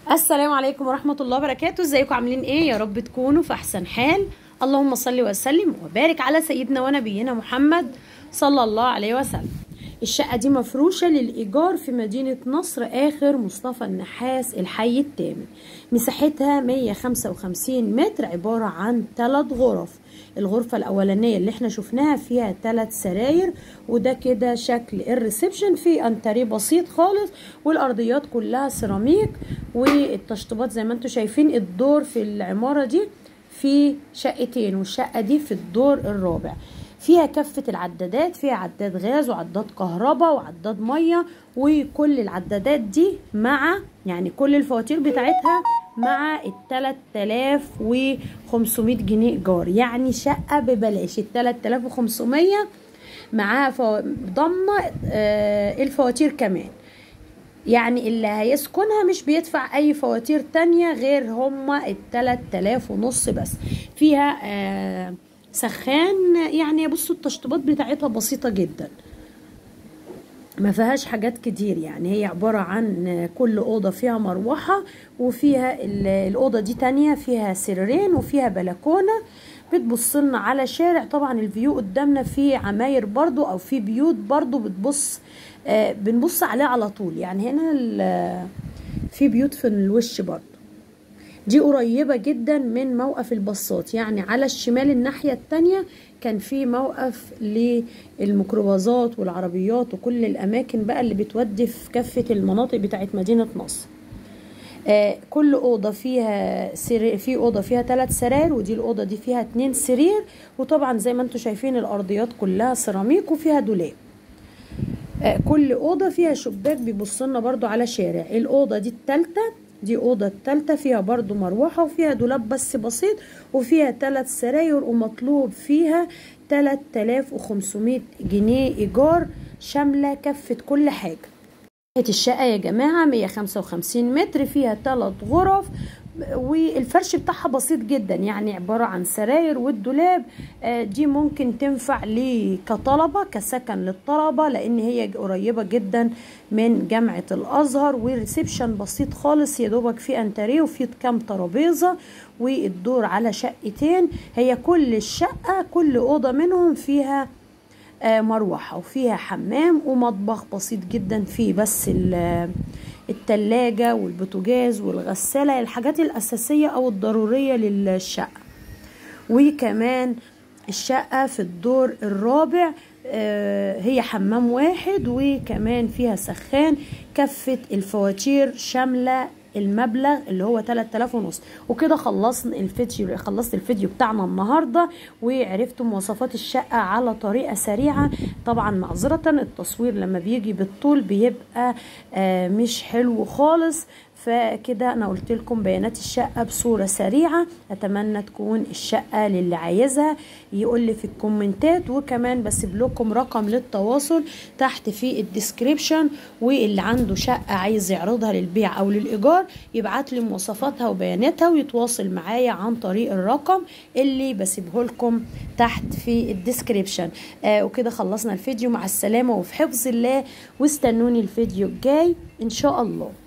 السلام عليكم ورحمة الله وبركاته ازيكم عاملين ايه يا رب تكونوا في احسن حال اللهم صل وسلم وبارك على سيدنا ونبينا محمد صلى الله عليه وسلم الشقة دي مفروشة للإيجار في مدينة نصر آخر مصطفى النحاس الحي الثامن مساحتها 155 متر عبارة عن ثلاث غرف الغرفة الأولانية اللي احنا شفناها فيها ثلاث سراير وده كده شكل الريسبشن في انتريه بسيط خالص والأرضيات كلها سيراميك والتشطيبات زي ما انتم شايفين الدور في العمارة دي في شقتين والشقة دي في الدور الرابع فيها كافة العدادات فيها عداد غاز وعداد كهرباء وعداد مية وكل العدادات دي مع يعني كل الفواتير بتاعتها مع ال 3500 جنيه ايجار يعني شقة ببلاش ال 3500 معاها فو... ضمن آه الفواتير كمان يعني اللي هيسكنها مش بيدفع اي فواتير تانية غير هما ال 3000 ونص بس فيها آه سخان يعني بصوا التشطيبات بتاعتها بسيطة جدا ما فيهاش حاجات كتير يعني هي عبارة عن كل أوضة فيها مروحة وفيها الأوضة دي تانية فيها سريرين وفيها بلكونة بتبص لنا على شارع طبعا الفيو قدامنا في عماير برضو أو في بيوت برضو بتبص آه بنبص عليه على طول يعني هنا في بيوت في الوش برضو دي قريبة جدا من موقف الباصات يعني على الشمال الناحية التانية كان في موقف للميكروباصات والعربيات وكل الأماكن بقى اللي بتودي في كافة المناطق بتاعت مدينة نصر آه كل أوضة فيها سرير في أوضة فيها ثلاث سراير ودي الأوضة دي فيها اتنين سرير وطبعا زي ما انتم شايفين الأرضيات كلها سيراميك وفيها دولاب آه كل أوضة فيها شباك بيبص لنا برضو على شارع الأوضة دي التالتة دي أوضة التالتة فيها برضو مروحة وفيها دولاب بس بسيط وفيها ثلاث سراير ومطلوب فيها 3500 جنيه إيجار شاملة كفة كل حاجة الشقة يا جماعة 155 متر فيها ثلاث غرف والفرش بتاعها بسيط جدا يعني عبارة عن سراير والدولاب دي ممكن تنفع لي كطلبة كسكن للطلبة لان هي قريبة جدا من جامعة الازهر والريسبشن بسيط خالص يا دوبك في انتريه وفي كام ترابيزة والدور على شقتين هي كل الشقة كل اوضة منهم فيها مروحة وفيها حمام ومطبخ بسيط جدا فيه بس التلاجة والبوتاجاز والغسالة الحاجات الأساسية أو الضرورية للشقة وكمان الشقة في الدور الرابع هي حمام واحد وكمان فيها سخان كفة الفواتير شاملة المبلغ اللي هو 3000 ونص وكده خلصنا الفيديو خلصت الفيديو بتاعنا النهارده وعرفتوا مواصفات الشقه على طريقه سريعه طبعا معذره التصوير لما بيجي بالطول بيبقى آه مش حلو خالص فكده انا قلت لكم بيانات الشقه بصوره سريعه اتمنى تكون الشقه للي عايزها يقول لي في الكومنتات وكمان بسيب لكم رقم للتواصل تحت في الديسكريبشن واللي عنده شقه عايز يعرضها للبيع او للايجار يبعت لي مواصفاتها وبياناتها ويتواصل معايا عن طريق الرقم اللي بسيبه لكم تحت في الديسكريبشن آه وكده خلصنا الفيديو مع السلامه وفي حفظ الله واستنوني الفيديو الجاي ان شاء الله